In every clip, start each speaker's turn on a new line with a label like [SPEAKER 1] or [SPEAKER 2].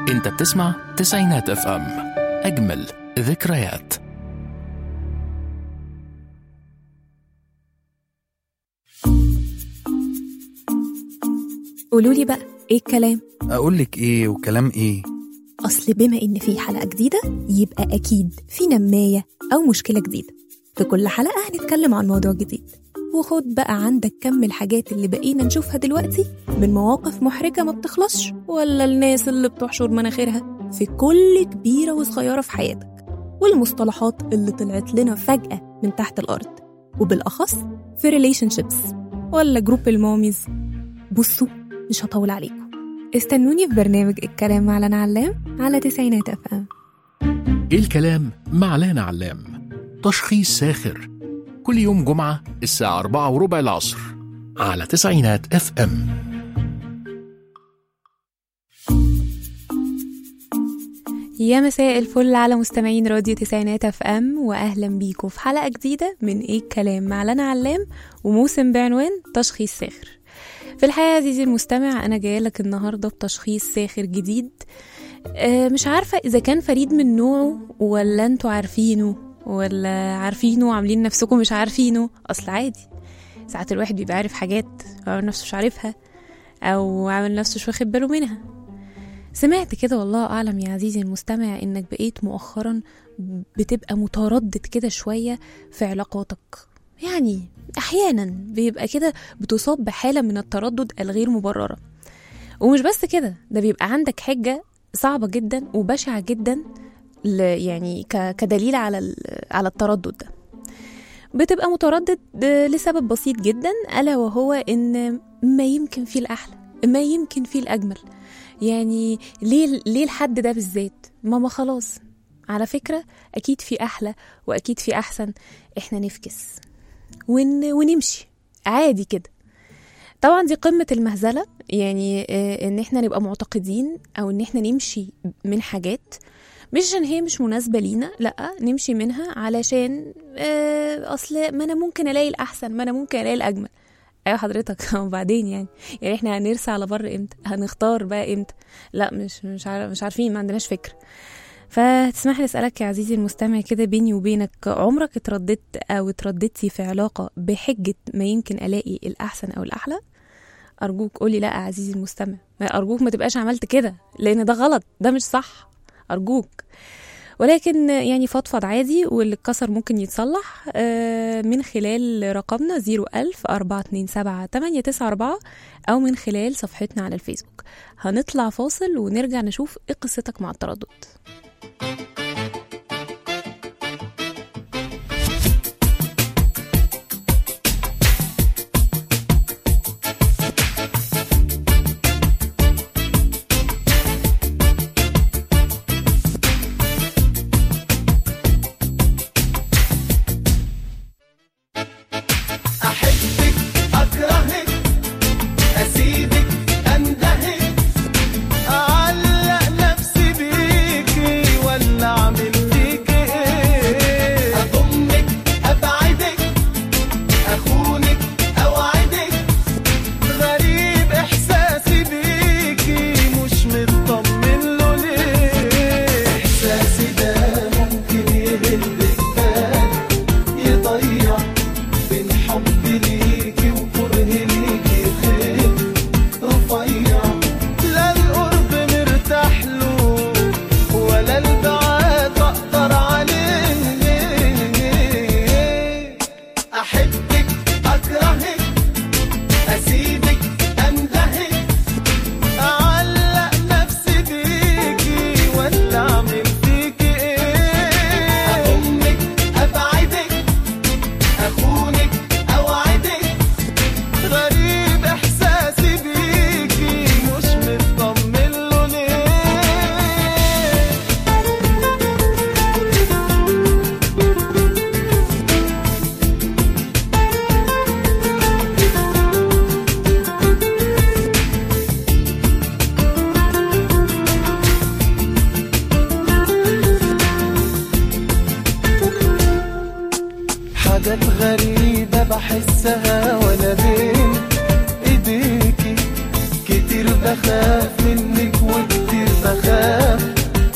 [SPEAKER 1] انت بتسمع تسعينات اف ام اجمل ذكريات
[SPEAKER 2] قولوا لي بقى ايه الكلام
[SPEAKER 3] اقول لك ايه وكلام ايه
[SPEAKER 2] اصل بما ان في حلقه جديده يبقى اكيد في نمايه او مشكله جديده في كل حلقه هنتكلم عن موضوع جديد وخد بقى عندك كم الحاجات اللي بقينا نشوفها دلوقتي من مواقف محرجه ما بتخلصش ولا الناس اللي بتحشر مناخيرها في كل كبيره وصغيره في حياتك والمصطلحات اللي طلعت لنا فجاه من تحت الارض وبالاخص في ريليشن شيبس ولا جروب الماميز بصوا مش هطول عليكم استنوني في برنامج الكلام مع لنا علام على تسعينات اف ام
[SPEAKER 1] ايه الكلام مع لانا علام تشخيص ساخر كل يوم جمعة الساعة أربعة وربع العصر على تسعينات اف ام
[SPEAKER 2] يا مساء الفل على مستمعين راديو تسعينات اف ام واهلا بيكم في حلقه جديده من ايه الكلام مع لنا علام وموسم بعنوان تشخيص ساخر في الحقيقه عزيزي المستمع انا جايه لك النهارده بتشخيص ساخر جديد آه، مش عارفه اذا كان فريد من نوعه ولا انتوا عارفينه ولا عارفينه وعاملين نفسكم مش عارفينه اصل عادي ساعات الواحد بيبقى عارف حاجات عامل نفسه مش عارفها او عامل نفسه مش واخد باله منها سمعت كده والله اعلم يا عزيزي المستمع انك بقيت مؤخرا بتبقى متردد كده شويه في علاقاتك يعني احيانا بيبقى كده بتصاب بحاله من التردد الغير مبرره ومش بس كده ده بيبقى عندك حجه صعبه جدا وبشعه جدا ل يعني ك- كدليل على ال- على التردد ده بتبقى متردد لسبب بسيط جدا الا وهو ان ما يمكن فيه الاحلى ما يمكن فيه الاجمل يعني ليه ليه الحد ده بالذات ماما خلاص على فكره اكيد في احلى واكيد في احسن احنا نفكس ون... ونمشي عادي كده طبعا دي قمة المهزلة يعني آه، ان احنا نبقى معتقدين او ان احنا نمشي من حاجات مش عشان هي مش مناسبة لينا لا نمشي منها علشان آه، اصل ما انا ممكن الاقي الاحسن ما انا ممكن الاقي الاجمل ايوه حضرتك وبعدين يعني يعني احنا هنرسى على بر امتى هنختار بقى امتى لا مش مش عارف مش عارفين ما عندناش فكرة فتسمح لي اسالك يا عزيزي المستمع كده بيني وبينك عمرك اترددت او اترددتي في علاقه بحجه ما يمكن الاقي الاحسن او الاحلى ارجوك قولي لا يا عزيزي المستمع ما ارجوك ما تبقاش عملت كده لان ده غلط ده مش صح ارجوك ولكن يعني فضفض عادي واللي اتكسر ممكن يتصلح آه، من خلال رقمنا 01000 427 894 أو من خلال صفحتنا على الفيسبوك هنطلع فاصل ونرجع نشوف ايه قصتك مع التردد
[SPEAKER 4] أحبك أكرهك أسيبك أندهك أعلق نفسي بيكي ولا أعمل فيكي إيه أضمك أبعدك أخونك أوعدك غريب إحساسي بيكي مش مطمن له ليه إحساسي ده ممكن يهلك بالي يضيع بين حب ليكي وكره ليكي خيط رفيع لا القرب مرتاح له ولا البعاد اقدر عليه احبك اكرهك اسيبك اندهك اعلق نفسي بيكي ولا اعمل فيكي ايه اضمك ابعدك أخونك أوعدك غريب إحساسي بيكي مش مطمن له ليه حاجات غريبة بحسها وأنا بين إيديكي كتير بخاف منك وكتير بخاف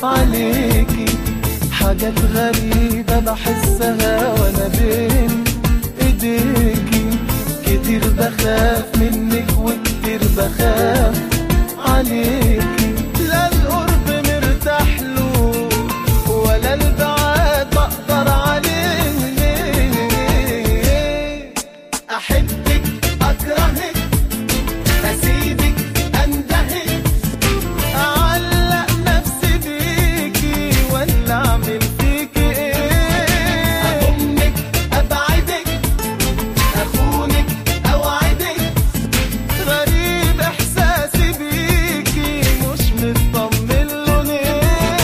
[SPEAKER 4] عليكي حاجات غريبة بحسها وانا بين ايديكي كتير بخاف منك وكتير بخاف عليكي لا القرب مرتاح له ولا البعاد بقدر عليه احبك اكرهك اسيبك اندهك اعلق نفسي بيكي ولا اعمل فيكي ايه اضمك ابعدك اخونك اوعدك غريب احساسي بيكي مش مطمن له ليه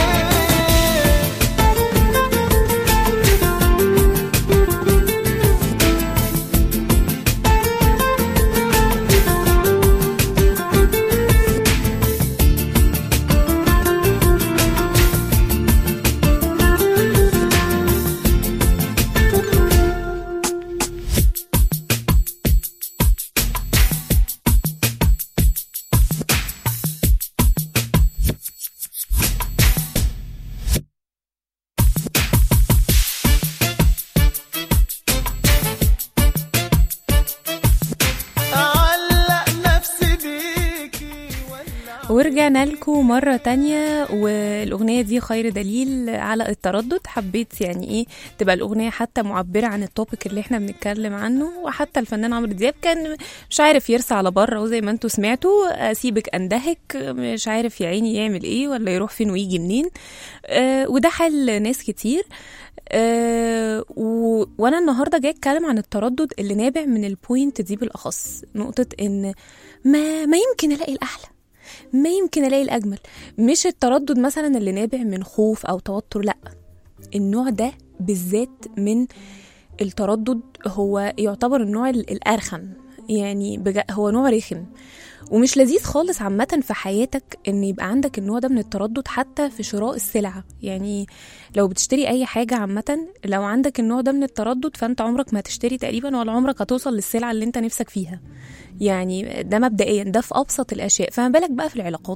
[SPEAKER 4] اعلق نفسي بيكي ولا
[SPEAKER 2] ورجعنا لكم مرة تانية والأغنية دي خير دليل على التردد حبيت يعني إيه تبقى الأغنية حتى معبرة عن التوبيك اللي احنا بنتكلم عنه وحتى الفنان عمرو دياب كان مش عارف يرسى على بره وزي ما انتوا سمعتوا أسيبك أندهك مش عارف يا عيني يعمل إيه ولا يروح فين ويجي منين آه وده حال ناس كتير أه و... وانا النهارده جاي اتكلم عن التردد اللي نابع من البوينت دي بالاخص نقطه ان ما ما يمكن الاقي الاحلى ما يمكن الاقي الاجمل مش التردد مثلا اللي نابع من خوف او توتر لا النوع ده بالذات من التردد هو يعتبر النوع ال- الارخم يعني بجا هو نوع رخم ومش لذيذ خالص عامة في حياتك ان يبقى عندك النوع ده من التردد حتى في شراء السلعة يعني لو بتشتري اي حاجة عامة لو عندك النوع ده من التردد فانت عمرك ما هتشتري تقريبا ولا عمرك هتوصل للسلعة اللي انت نفسك فيها يعني ده مبدئيا ده في ابسط الاشياء فما بالك بقى في العلاقات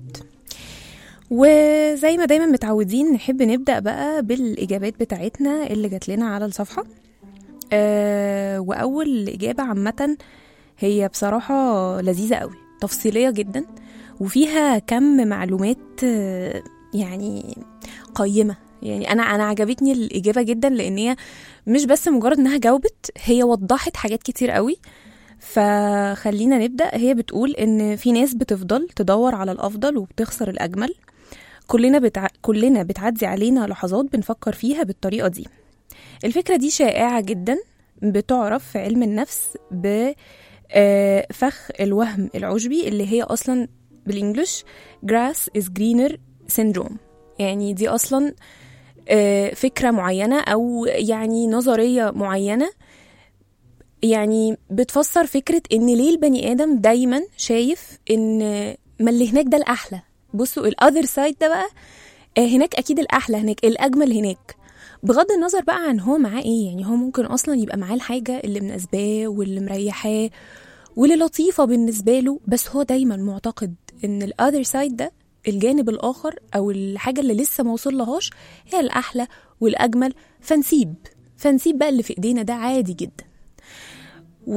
[SPEAKER 2] وزي ما دايما متعودين نحب نبدأ بقى بالإجابات بتاعتنا اللي جات لنا على الصفحة أه وأول إجابة عامة هي بصراحة لذيذة قوي تفصيلية جدا وفيها كم معلومات آه، يعني قيمة يعني أنا أنا عجبتني الإجابة جدا لأن هي مش بس مجرد إنها جاوبت هي وضحت حاجات كتير قوي فخلينا نبدأ هي بتقول إن في ناس بتفضل تدور على الأفضل وبتخسر الأجمل كلنا بتع... كلنا بتعدي علينا لحظات بنفكر فيها بالطريقة دي الفكرة دي شائعة جدا بتعرف في علم النفس ب آه، فخ الوهم العشبي اللي هي أصلا بالإنجلش grass is greener syndrome يعني دي أصلا آه، فكرة معينة أو يعني نظرية معينة يعني بتفسر فكرة إن ليه البني آدم دايما شايف إن ما اللي هناك ده الأحلى بصوا الأذر سايد ده بقى آه، هناك أكيد الأحلى هناك الأجمل هناك بغض النظر بقى عن هو معاه ايه يعني هو ممكن اصلا يبقى معاه الحاجه اللي مناسباه واللي مريحاه واللي لطيفه بالنسبه له بس هو دايما معتقد ان الاذر سايد ده الجانب الاخر او الحاجه اللي لسه ما وصلهاش هي الاحلى والاجمل فنسيب فنسيب بقى اللي في ايدينا ده عادي جدا و...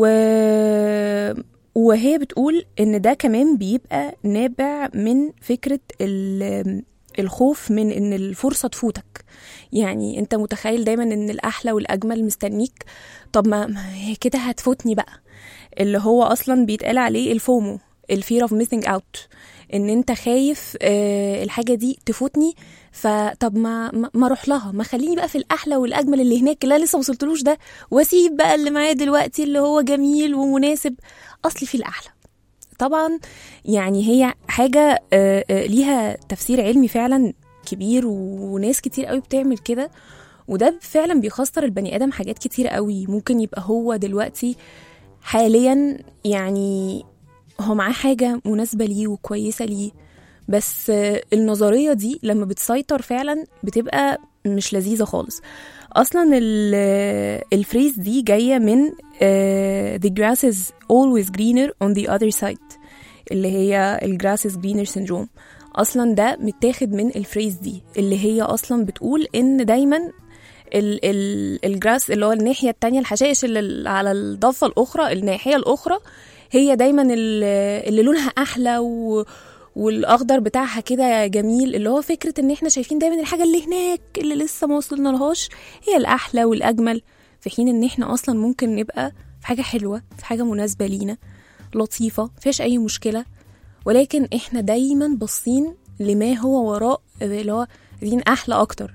[SPEAKER 2] وهي بتقول ان ده كمان بيبقى نابع من فكره ال... الخوف من ان الفرصه تفوتك يعني انت متخيل دايما ان الاحلى والاجمل مستنيك طب ما ما هي كده هتفوتني بقى اللي هو اصلا بيتقال عليه الفومو الفير اوف ميسنج اوت ان انت خايف آه الحاجه دي تفوتني فطب ما ما ما اروح لها ما خليني بقى في الاحلى والاجمل اللي هناك اللي أنا لسه وصلتلوش ده واسيب بقى اللي معايا دلوقتي اللي هو جميل ومناسب اصلي في الاحلى طبعا يعني هي حاجه آه آه ليها تفسير علمي فعلا كبير وناس كتير قوي بتعمل كده وده فعلا بيخسر البني ادم حاجات كتير قوي ممكن يبقى هو دلوقتي حاليا يعني هو معاه حاجة مناسبة ليه وكويسة ليه بس آه، النظرية دي لما بتسيطر فعلا بتبقى مش لذيذة خالص أصلا ال- آه، الفريز دي جاية من آه، the grass is always greener on the other side اللي هي ال grass is greener syndrome اصلا ده متاخد من الفريز دي اللي هي اصلا بتقول ان دايما ال ال الجراس اللي هو الناحيه التانية الحشائش اللي على الضفه الاخرى الناحيه الاخرى هي دايما ال- اللي لونها احلى و والاخضر بتاعها كده جميل اللي هو فكره ان احنا شايفين دايما الحاجه اللي هناك اللي لسه ما وصلنا لهاش هي الاحلى والاجمل في حين ان احنا اصلا ممكن نبقى في حاجه حلوه في حاجه مناسبه لينا لطيفه مفيهاش اي مشكله ولكن احنا دايما باصين لما هو وراء اللي هو عايزين احلى اكتر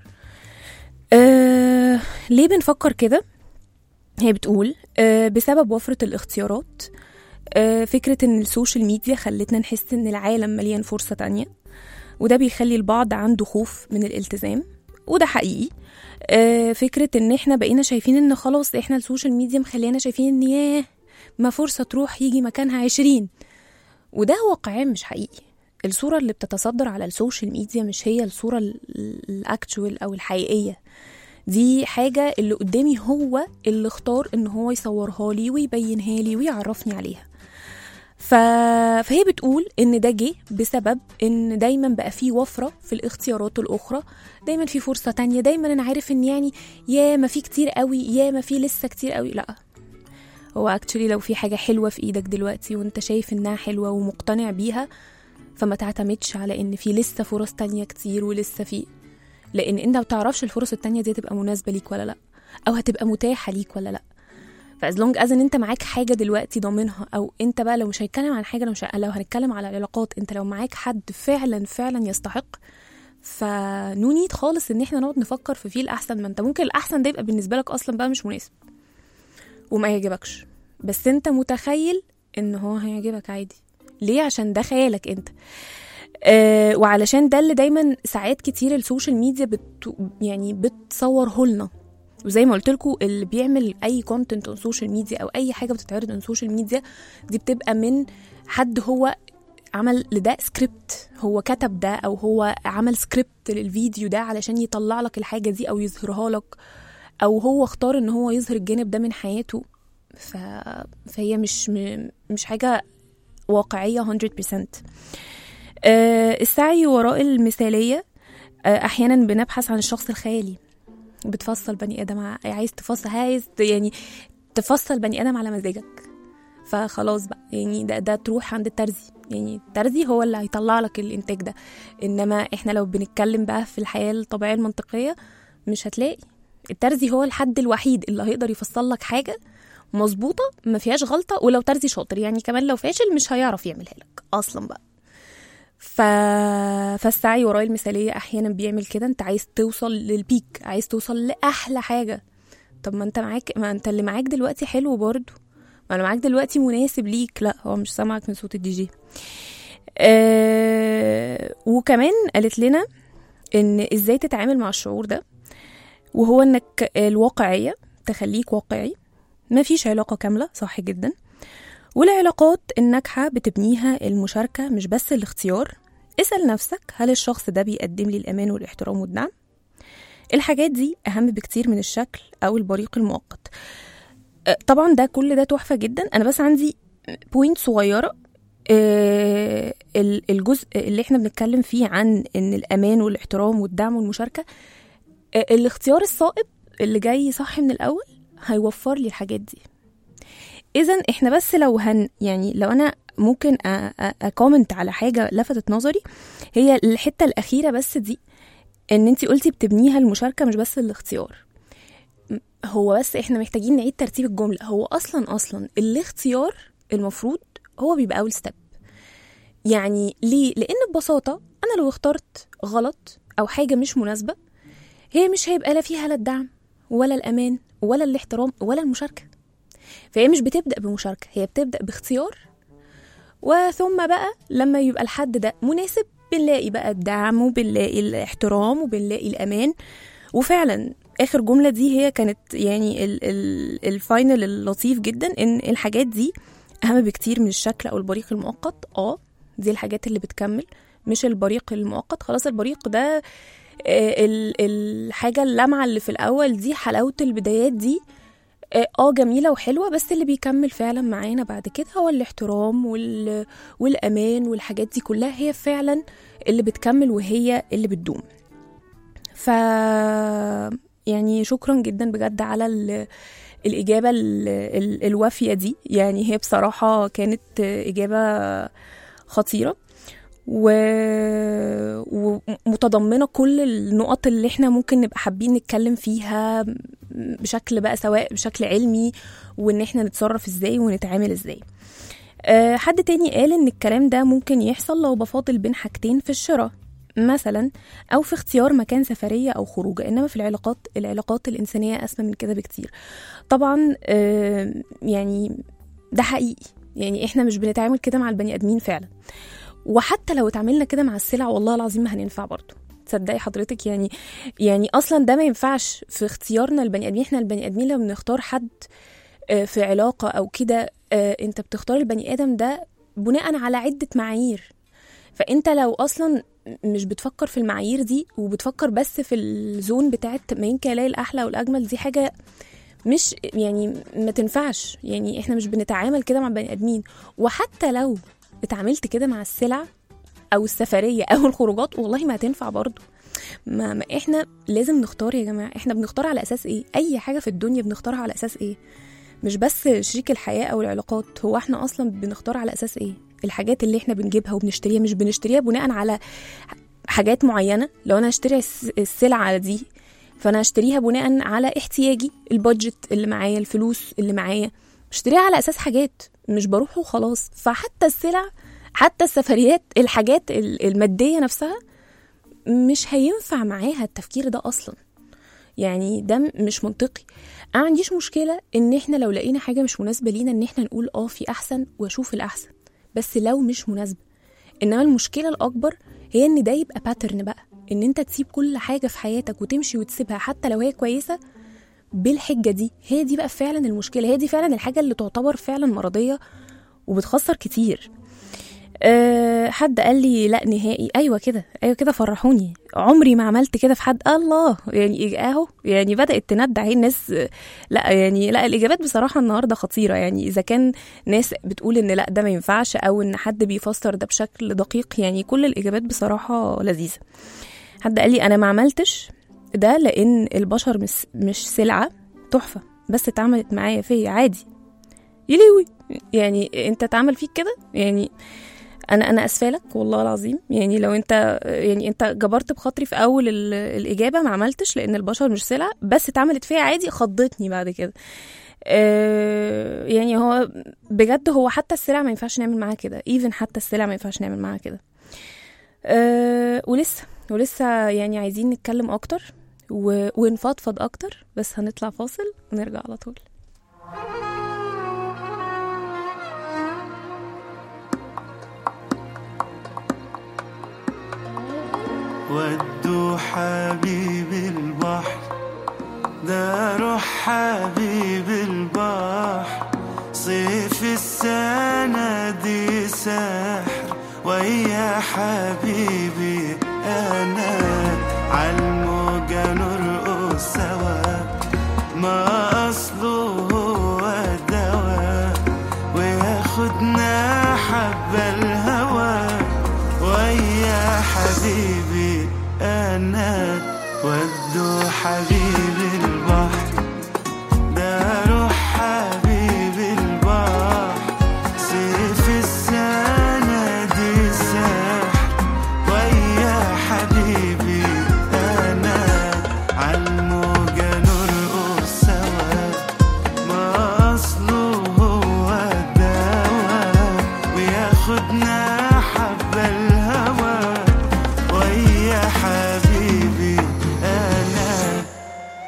[SPEAKER 2] آه ليه بنفكر كده هي بتقول آه بسبب وفرة الاختيارات آه فكرة ان السوشيال ميديا خلتنا نحس ان العالم مليان فرصة تانية وده بيخلي البعض عنده خوف من الالتزام وده حقيقي آه فكرة ان احنا بقينا شايفين ان خلاص احنا السوشيال ميديا مخلينا شايفين ان ياه ما فرصة تروح يجي مكانها عشرين وده واقعيا مش حقيقي الصورة اللي بتتصدر على السوشيال ميديا مش هي الصورة الاكتوال او الحقيقية دي حاجة اللي قدامي هو اللي اختار ان هو يصورها لي ويبينها لي ويعرفني عليها ف... فهي بتقول ان ده جه بسبب ان دايما بقى في وفرة في الاختيارات الاخرى دايما في فرصة تانية دايما انا عارف ان يعني يا ما في كتير قوي يا ما في لسه كتير قوي لا هو اكشلي لو في حاجة حلوة في ايدك دلوقتي وانت شايف انها حلوة ومقتنع بيها فما تعتمدش على ان في لسه فرص تانية كتير ولسه في لان انت ما بتعرفش الفرص التانية دي هتبقى مناسبة ليك ولا لا او هتبقى متاحة ليك ولا لا فاز لونج از ان انت معاك حاجه دلوقتي ضامنها او انت بقى لو مش هنتكلم عن حاجه لو مش لو هنتكلم على العلاقات انت لو معاك حد فعلا فعلا يستحق فنو نيد خالص ان احنا نقعد نفكر في فيه الاحسن ما انت ممكن الاحسن ده يبقى بالنسبه لك اصلا بقى مش مناسب وما يعجبكش بس انت متخيل ان هو هيعجبك عادي ليه عشان ده خيالك انت آه وعلشان ده اللي دايما ساعات كتير السوشيال ميديا بت يعني بتصوره لنا وزي ما قلت لكم اللي بيعمل اي كونتنت اون سوشيال ميديا او اي حاجه بتتعرض اون سوشيال ميديا دي بتبقى من حد هو عمل لده سكريبت هو كتب ده او هو عمل سكريبت للفيديو ده علشان يطلع لك الحاجه دي او يظهرها لك او هو اختار ان هو يظهر الجانب ده من حياته ف... فهي مش م... مش حاجه واقعيه 100% آه السعي وراء المثاليه آه احيانا بنبحث عن الشخص الخيالي بتفصل بني ادم ع- عايز تفصل عايز ت- يعني تفصل بني ادم على مزاجك فخلاص بقى يعني ده ده تروح عند الترزي يعني الترزي هو اللي هيطلع لك الانتاج ده انما احنا لو بنتكلم بقى في الحياه الطبيعيه المنطقيه مش هتلاقي الترزي هو الحد الوحيد اللي هيقدر يفصل لك حاجه مظبوطه ما فيهاش غلطه ولو ترزي شاطر يعني كمان لو فاشل مش هيعرف يعملها لك اصلا بقى ف... فالسعي وراء المثالية أحيانا بيعمل كده أنت عايز توصل للبيك عايز توصل لأحلى حاجة طب ما أنت معاك ما أنت اللي معاك دلوقتي حلو برضه ما أنا معاك دلوقتي مناسب ليك لا هو مش سامعك من صوت الدي جي آه وكمان قالت لنا إن إزاي تتعامل مع الشعور ده وهو إنك الواقعية تخليك واقعي ما فيش علاقة كاملة صح جدا والعلاقات الناجحة بتبنيها المشاركة مش بس الاختيار اسأل نفسك هل الشخص ده بيقدم لي الأمان والاحترام والدعم؟ الحاجات دي أهم بكتير من الشكل أو البريق المؤقت أه، طبعا ده كل ده تحفة جدا أنا بس عندي بوينت صغيرة أه، ال- الجزء اللي احنا بنتكلم فيه عن ان الامان والاحترام والدعم والمشاركه أه، الاختيار الصائب اللي جاي صح من الاول هيوفر لي الحاجات دي اذا احنا بس لو هن يعني لو انا ممكن اكومنت على حاجه لفتت نظري هي الحته الاخيره بس دي ان انت قلتي بتبنيها المشاركه مش بس الاختيار م- هو بس احنا محتاجين نعيد ترتيب الجمله هو اصلا اصلا الاختيار المفروض هو بيبقى اول ستيب يعني ليه لان ببساطه انا لو اخترت غلط او حاجه مش مناسبه هي مش هيبقى لا فيها لا الدعم ولا الامان ولا الاحترام ولا المشاركه فهي مش بتبدا بمشاركه هي بتبدا باختيار وثم بقى لما يبقى الحد ده مناسب بنلاقي بقى الدعم وبنلاقي الاحترام وبنلاقي الامان وفعلا اخر جمله دي هي كانت يعني ال ال الفاينل اللطيف جدا ان الحاجات دي اهم بكتير من الشكل او البريق المؤقت اه دي الحاجات اللي بتكمل مش البريق المؤقت خلاص البريق ده آه، ال- الحاجه اللمعه اللي في الاول دي حلاوه البدايات دي اه آه، جميله وحلوه بس اللي بيكمل فعلا معانا بعد كده هو الاحترام وال... والامان والحاجات دي كلها هي فعلا اللي بتكمل وهي اللي بتدوم ف يعني شكرا جدا بجد على ال... الإجابة ال... ال... الوافية دي يعني هي بصراحة كانت إجابة خطيرة و... ومتضمنة كل النقط اللي احنا ممكن نبقى حابين نتكلم فيها بشكل بقى سواء بشكل علمي وان احنا نتصرف ازاي ونتعامل ازاي أه حد تاني قال ان الكلام ده ممكن يحصل لو بفاضل بين حاجتين في الشراء مثلا او في اختيار مكان سفريه او خروجه انما في العلاقات العلاقات الانسانيه اسمى من كده بكتير طبعا أه يعني ده حقيقي يعني احنا مش بنتعامل كده مع البني ادمين فعلا وحتى لو اتعاملنا كده مع السلع والله العظيم ما هننفع برضه تصدقي حضرتك يعني يعني اصلا ده ما ينفعش في اختيارنا البني ادمين احنا البني ادمين لما بنختار حد آه، في علاقه او كده آه، انت بتختار البني ادم ده بناء على عده معايير فانت لو اصلا مش بتفكر في المعايير دي وبتفكر بس في الزون بتاعت ما يمكن الاقي الاحلى والاجمل دي حاجه مش يعني ما تنفعش يعني احنا مش بنتعامل كده مع بني ادمين وحتى لو اتعاملت كده مع السلع او السفريه او الخروجات والله ما هتنفع برضو ما, ما احنا لازم نختار يا جماعه احنا بنختار على اساس ايه اي حاجه في الدنيا بنختارها على اساس ايه مش بس شريك الحياه او العلاقات هو احنا اصلا بنختار على اساس ايه الحاجات اللي احنا بنجيبها وبنشتريها مش بنشتريها بناء على حاجات معينه لو انا هشتري الس- السلعه دي فانا هشتريها بناء على احتياجي البادجت اللي معايا الفلوس اللي معايا بشتريها على اساس حاجات مش بروح وخلاص فحتى السلع حتى السفريات الحاجات ال- الماديه نفسها مش هينفع معاها التفكير ده اصلا يعني ده م- مش منطقي انا ما عنديش مشكله ان احنا لو لقينا حاجه مش مناسبه لينا ان احنا نقول اه في احسن واشوف الاحسن بس لو مش مناسبه انما المشكله الاكبر هي ان ده يبقى باترن بقى ان انت تسيب كل حاجه في حياتك وتمشي وتسيبها حتى لو هي كويسه بالحجه دي هي دي بقى فعلا المشكله هي دي فعلا الحاجه اللي تعتبر فعلا مرضيه وبتخسر كتير أه حد قال لي لا نهائي ايوه كده ايوه كده فرحوني عمري ما عملت كده في حد الله يعني اهو يعني بدات تندع اهي الناس آه، لا يعني لا الاجابات بصراحه النهارده خطيره يعني اذا كان ناس بتقول ان لا ده ما ينفعش او ان حد بيفسر ده بشكل دقيق يعني كل الاجابات بصراحه لذيذه حد قال لي انا ما عملتش ده لان البشر مش مش سلعه تحفه بس اتعملت معايا فيا عادي يليوي يعني انت اتعمل فيك كده يعني انا انا اسفه لك والله العظيم يعني لو انت يعني انت جبرت بخاطري في اول ال- الاجابه ما عملتش لان البشر مش سلع بس اتعملت فيا عادي خضتني بعد كده آه، يعني هو بجد هو حتى السلع ما ينفعش نعمل معاها كده ايفن حتى السلع ما ينفعش نعمل معاها كده أه ولسه ولسه يعني عايزين نتكلم اكتر و... ونفضفض اكتر بس هنطلع فاصل ونرجع على طول
[SPEAKER 4] ودوا حبيب البحر ده روح حبيب البحر صيف السنة دي سحر ويا حبيبي أنا عالموجة نرقص سوا ما أصله هو الدواء وياخدنا حبة الهوى ويا حبيبي انا ودوا حبيبي البحر ده روح حبيبي البحر سيف السنة دي سحر ويا حبيبي انا عالموجة نرقص سوا ما اصله هو الدواء وياخدنا حبة الهوى ويا حبيبي انا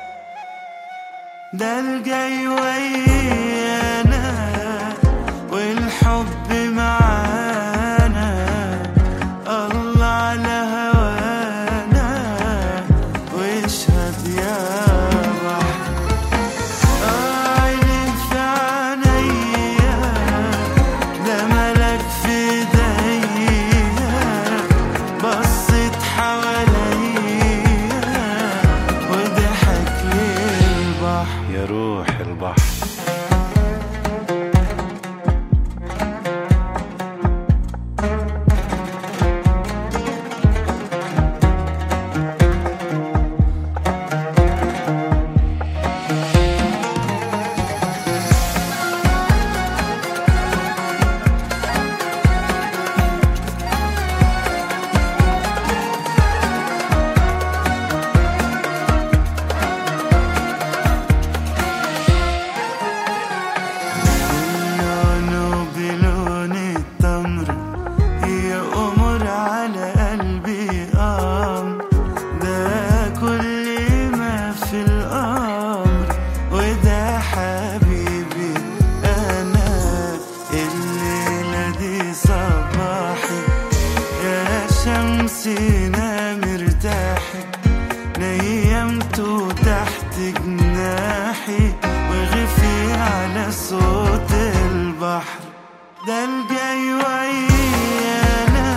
[SPEAKER 4] نفسنا مرتاحين نيمته تحت جناحي وغفي على صوت البحر ده الجاي ويانا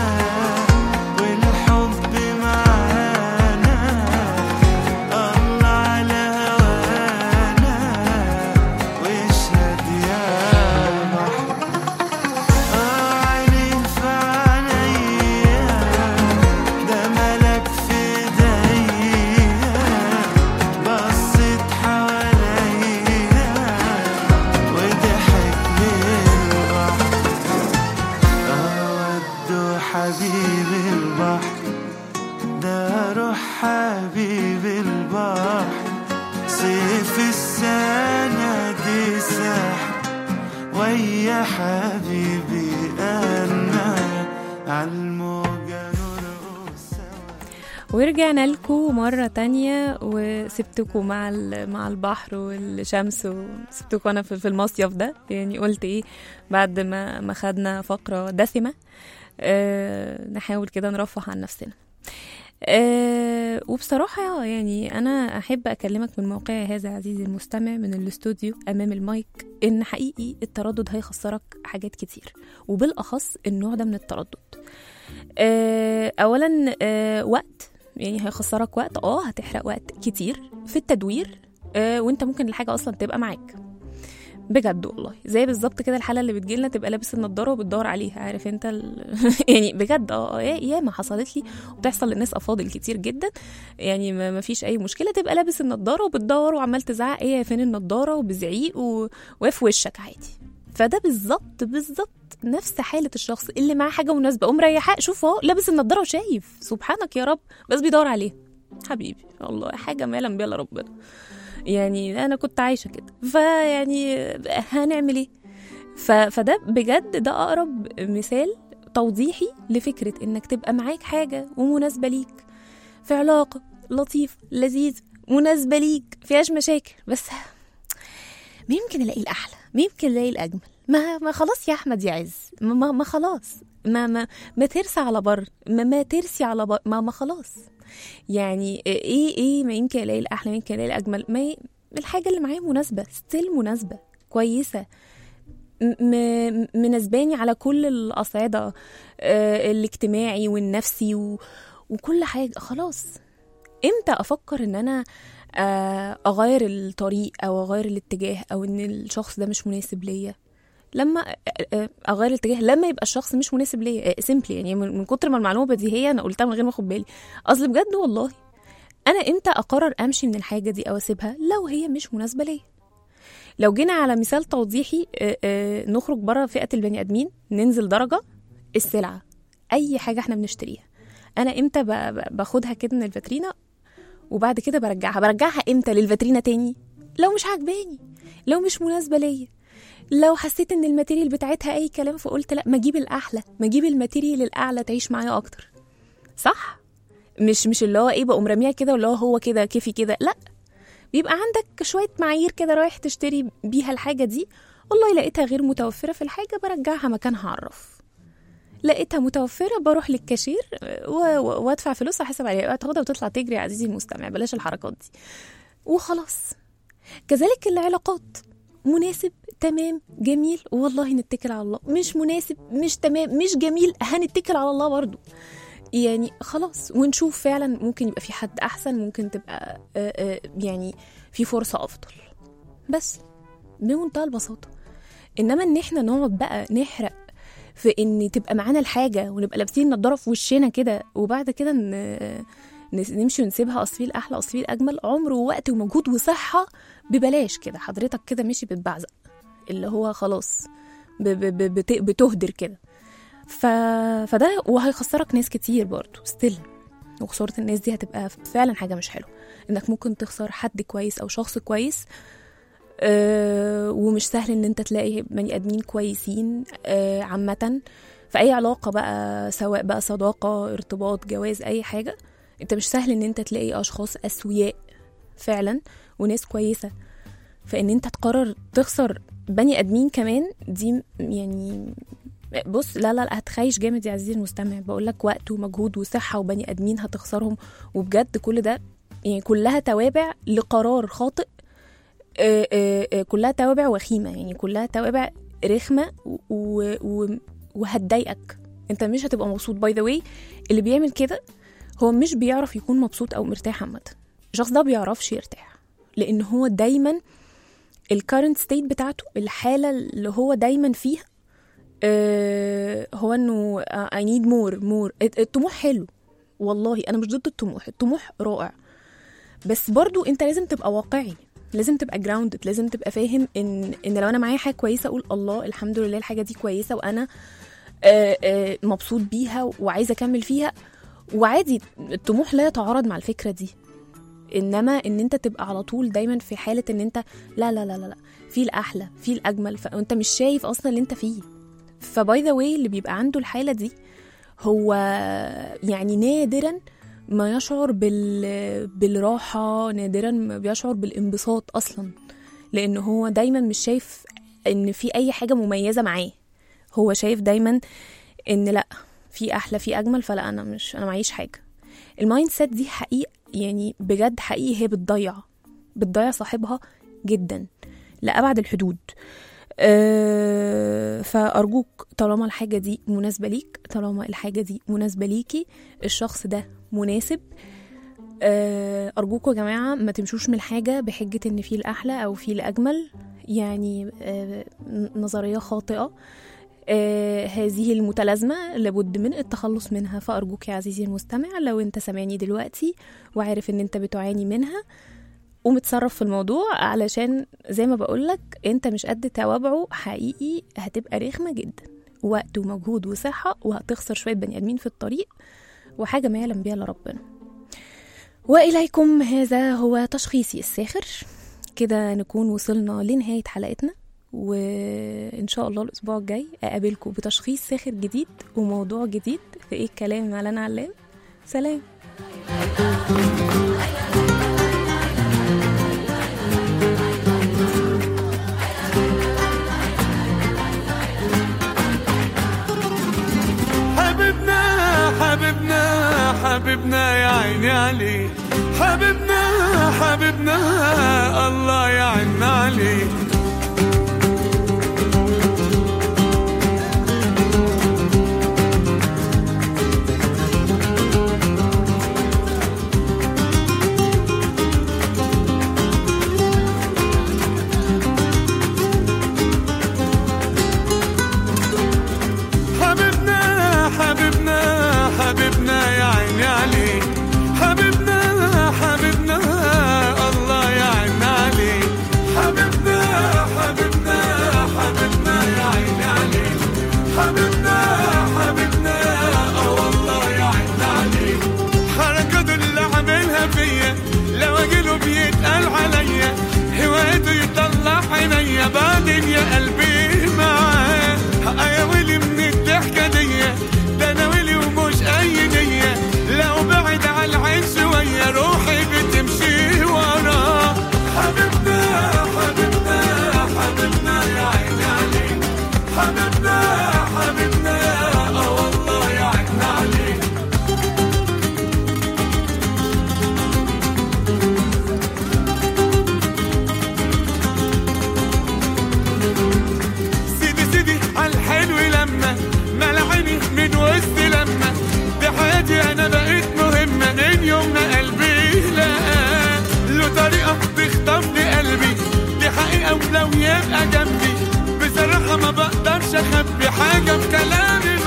[SPEAKER 4] والحب معانا الله على هوانا واشهد يا بحر آه عيني في عينيا ده ملك في ايديا بصيت حواليا وضحك للبحر اه ودوا حبيب البحر ده روح حبيب البحر صيف السنة دي سحر ويا حبيبي أنا عالموجة نرقص سوا
[SPEAKER 2] ورجعنا لكم مرة تانية وسبتكم مع ال- مع البحر والشمس وسبتكم أنا في في المصيف ده يعني قلت إيه بعد ما ما خدنا فقرة دسمة آه نحاول كده نرفه عن نفسنا آه وبصراحة يعني أنا أحب أكلمك من موقعي هذا عزيزي المستمع من الاستوديو أمام المايك إن حقيقي التردد هيخسرك حاجات كتير وبالأخص النوع ده من التردد آه أولا آه وقت يعني هيخسرك وقت اه هتحرق وقت كتير في التدوير آه وانت ممكن الحاجة أصلا تبقى معاك بجد والله زي بالظبط كده الحاله اللي بتجيلنا تبقى لابس النضاره وبتدور عليها عارف انت ال... يعني بجد اه يا يا ما حصلت لي وبتحصل للناس افاضل كتير جدا يعني ما ما فيش اي مشكله تبقى لابس النضاره وبتدور وعمال تزعق ايه فين النضاره وبزعيق و... وفي وشك عادي فده بالظبط بالظبط نفس حاله الشخص اللي معاه حاجه مناسبه قوم ريحاه شوف اهو لابس النضاره وشايف سبحانك يا رب بس بيدور عليها حبيبي والله حاجه ما يعلم بيها إلا ربنا يعني انا كنت عايشه كده فيعني هنعمل ايه ف... فده بجد ده اقرب مثال توضيحي لفكره انك تبقى معاك حاجه ومناسبه ليك في علاقه لطيف لذيذ مناسبه ليك فيهاش مشاكل بس ما يمكن الاقي الاحلى ما يمكن الاقي الاجمل ما ما خلاص يا احمد يا عز ما, ما, ما خلاص ما ما ما ترسى على بر ما, ما ترسي على بر ما ما خلاص يعني ايه ايه ما يمكن الاقي الاحلى ما يمكن الاقي الاجمل ما ي... الحاجه اللي معايا مناسبه ستيل مناسبه كويسه م- م- مناسباني على كل الاصعده آه، الاجتماعي والنفسي و... وكل حاجه خلاص امتى افكر ان انا آه، اغير الطريق او اغير الاتجاه او ان الشخص ده مش مناسب ليا لما آه، آه، اغير الاتجاه لما يبقى الشخص مش مناسب ليا سيمبلي يعني من من كتر ما المعلومه بديهيه انا قلتها من غير ما اخد بالي اصل بجد والله انا امتى اقرر امشي من الحاجه دي او اسيبها لو هي مش مناسبه ليا لو جينا على مثال توضيحي آه، آه، نخرج بره فئه البني ادمين ننزل درجه السلعه اي حاجه احنا بنشتريها انا امتى ب- ب- باخدها كده من الفاترينا وبعد كده برجعها برجعها امتى للفاترينا تاني لو مش عاجباني لو مش مناسبه ليا لو حسيت ان الماتيريال بتاعتها اي كلام فقلت لا ما اجيب الاحلى ما اجيب الماتيريال الاعلى تعيش معايا اكتر صح مش مش اللي هو ايه بقوم راميها كده واللي هو هو كده كيفي كده لا بيبقى عندك شويه معايير كده رايح تشتري بيها الحاجه دي والله لقيتها غير متوفره في الحاجه برجعها مكانها عرف لقيتها متوفره بروح للكاشير و- و- وادفع فلوس احاسب عليها تاخدها وتطلع تجري يا عزيزي المستمع بلاش الحركات دي وخلاص كذلك العلاقات مناسب تمام جميل والله نتكل على الله مش مناسب مش تمام مش جميل هنتكل على الله برضو يعني خلاص ونشوف فعلا ممكن يبقى في حد احسن ممكن تبقى آه، آه، يعني في فرصة افضل بس بمنتهى البساطة انما ان احنا نقعد بقى نحرق في ان تبقى معانا الحاجة ونبقى لابسين نضارة في وشنا كده وبعد كده ن- نس- نمشي ونسيبها اصل في الاحلى اصل في الاجمل عمر ووقت ومجهود وصحة ببلاش كده حضرتك كده ماشي بتبعزق اللي هو خلاص ب- ب- ب- بت- بتهدر كده ف... فده وهيخسرك ناس كتير برضو ستيل وخسارة الناس دي هتبقى فعلا حاجة مش حلوة انك ممكن تخسر حد كويس او شخص كويس أه ومش سهل ان انت تلاقي بني ادمين كويسين أه عامة في اي علاقة بقى سواء بقى صداقة ارتباط جواز اي حاجة انت مش سهل ان انت تلاقي اشخاص اسوياء فعلا وناس كويسة فان انت تقرر تخسر بني ادمين كمان دي يعني بص لا لا لا هتخيش جامد يا عزيزي المستمع بقول لك وقت ومجهود وصحه وبني ادمين هتخسرهم وبجد كل ده يعني كلها توابع لقرار خاطئ آه، آه، آه، كلها توابع وخيمه يعني كلها توابع رخمه و- و- و- وهتضايقك انت مش هتبقى مبسوط باي ذا واي اللي بيعمل كده هو مش بيعرف يكون مبسوط او مرتاح عامه الشخص ده بيعرفش يرتاح لان هو دايما الكارنت ستيت بتاعته الحاله اللي هو دايما فيها آه، هو انه اي نيد مور مور الطموح حلو والله انا مش ضد الطموح الطموح رائع بس برضو انت لازم تبقى واقعي لازم تبقى جراوندد لازم تبقى فاهم ان ان لو انا معايا حاجه كويسه اقول الله الحمد لله الحاجه دي كويسه وانا آه، آه، مبسوط بيها وعايزه اكمل فيها وعادي الطموح لا يتعارض مع الفكره دي انما ان انت تبقى على طول دايما في حاله ان انت لا لا لا لا, لا في الاحلى في الاجمل فانت مش شايف اصلا اللي انت فيه فباي ذا واي اللي بيبقى عنده الحاله دي هو يعني نادرا ما يشعر بال... بالراحه نادرا ما بيشعر بالانبساط اصلا لان هو دايما مش شايف ان في اي حاجه مميزه معاه هو شايف دايما ان لا في احلى في اجمل فلا انا مش انا معيش حاجه المايند سيت دي حقيقه يعني بجد حقيقي هي بتضيع بتضيع صاحبها جدا لأبعد الحدود أه فأرجوك طالما الحاجة دي مناسبة ليك طالما الحاجة دي مناسبة ليكي الشخص ده مناسب أه أرجوكوا يا جماعة ما تمشوش من الحاجة بحجة إن في الأحلى أو في الأجمل يعني أه نظرية خاطئة آه هذه المتلازمة لابد من التخلص منها فأرجوك يا عزيزي المستمع لو انت سامعني دلوقتي وعارف ان انت بتعاني منها ومتصرف في الموضوع علشان زي ما بقولك انت مش قد توابعه حقيقي هتبقى رخمة جدا وقت ومجهود وصحة وهتخسر شوية بني آدمين في الطريق وحاجة ما يعلم بيها إلا ربنا وإليكم هذا هو تشخيصي الساخر كده نكون وصلنا لنهاية حلقتنا وإن شاء الله الأسبوع الجاي أقابلكم بتشخيص ساخر جديد وموضوع جديد في إيه الكلام مع لنا علام سلام
[SPEAKER 4] حبيبنا حبيبنا حبيبنا يا عيني عليه حبيبنا حبيبنا الله يعن عليه حبيبنا حبيبنا حبيبنا يا عيني عليه حبيبنا حبيبنا الله يعن عليه حبيبنا حبيبنا حبيبنا يا عيني عليه حبيبنا حبيبنا اه والله يعن عليه حركته اللي عاملها فيا لو اجيله بيتقال عليا هوايته يطلع عينيا بعدين يا قلبي معاه يا ويلي من الضحكة دي ده انا ويلي ومش اي نية لو بعد على العين شوية روحي بتمشي وراه حبيبنا حبيبنا حبيبنا يا عيني عليك حبيبنا حبيبنا اه والله يا عيني عليك سيدي سيدي عالحلو لما ملعيني من وسط لما دي حياتي انا بقيت مهمة من يوم ما قلبي لقاه له طريقة تخطف لي قلبي دي حقيقة ولو يبقى جنبي بصراحة ما بقدرش اخبي حاجة في كلامي